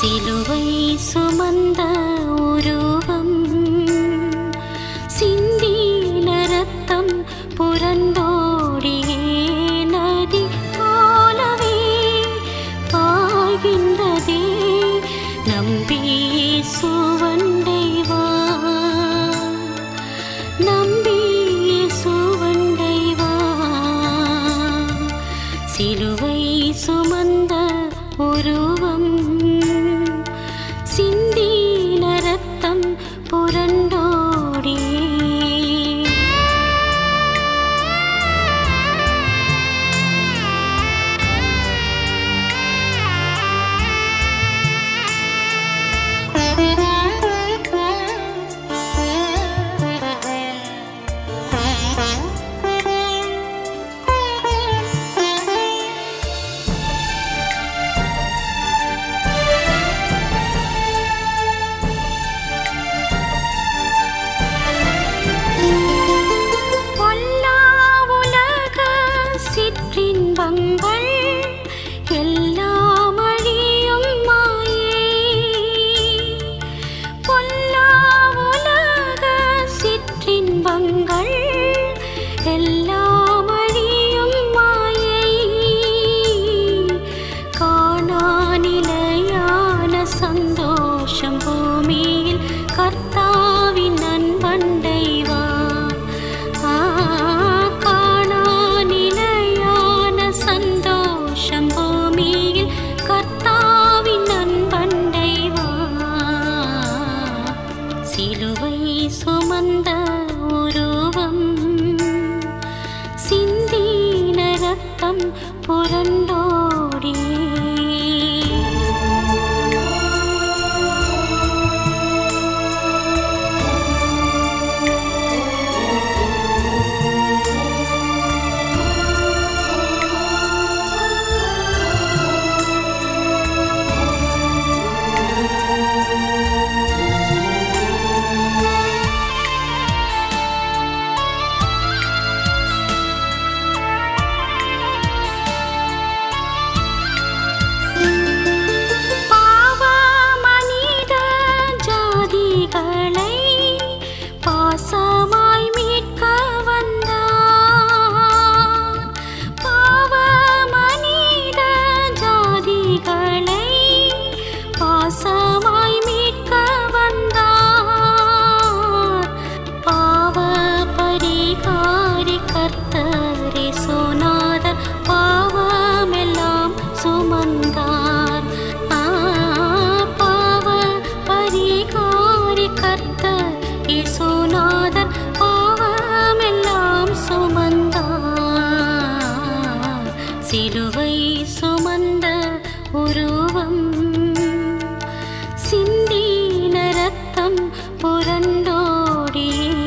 சிலுவை சுமந்த உருவம் சிந்தின ரத்தம் புரண்டோடியே நதி போலவே பாய்கின்றதே நம்பி சுவண்டை வா நம்பி சுவண்டை வா சிலுவை சுமந்த உருவம் சிந்தின ரத்தம் புரண்டோடியே பொல்லா உலக சிற்றின்பங்கள் எல்லாம் அழியும் மாயே பொல்லா உலக சிற்றின்பங்கள் எல்லாம் அழியும் மாயை காணா நிலையான சந்தோஷம் பூமியில் கர்த்தாவின் நண்பண்டை வா ஆ, காணா நிலையான சந்தோஷம் பூமியில் கர்த்தாவின் நண்பண்டை வா சிலுவை சுமந்த உருவம் சிந்தின ரத்தம் புரண்டோடியே பாவ மனித ஜாதிகளை பாசமாய் மீட்க வந்தார் பாவ மனித ஜாதிகளை பாசமாய் மீட்க வந்தார் பாவ பரிகாரி கர்த்தரே சோனாதர் பாவமெல்லாம் சுமந்தார் ஆ, பாவ பரிகாரி கர்த்தர் இயேசுநாதர் பாவமெல்லாம் சுமந்தார் சிலுவை சுமந்த உருவம் சிந்தின ரத்தம் புரண்டோடியே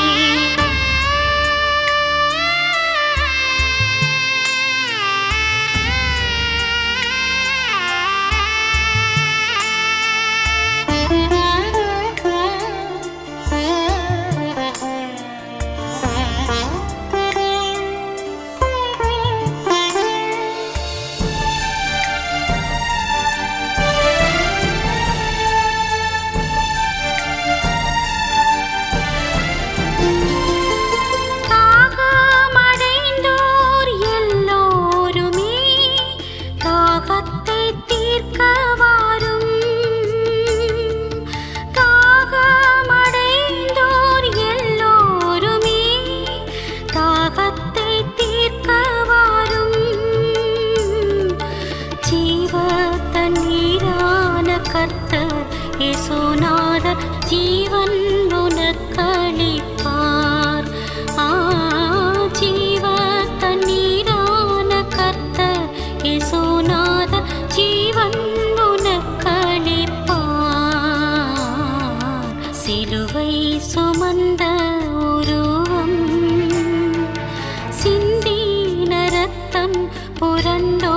தாகமடைந்தோர் எல்லோருமே தாகத்தை தீர்க்க வாரும் தாகமடைந்தோர் எல்லோருமே தாகத்தை தீர்க்க வாரும் ஜீவ தண்ணீரான கர்த்தர் இயேசுநாதர் ஜீவன் உனக்களிப்பார் ஆ ஜீவ தண்ணீரான கர்த்தர் இயேசுநாதர் ஜீவன் உனக்களிப்பார் சிலுவை சுமந்த உருவம் சிந்தின ரத்தம் புரண்டோ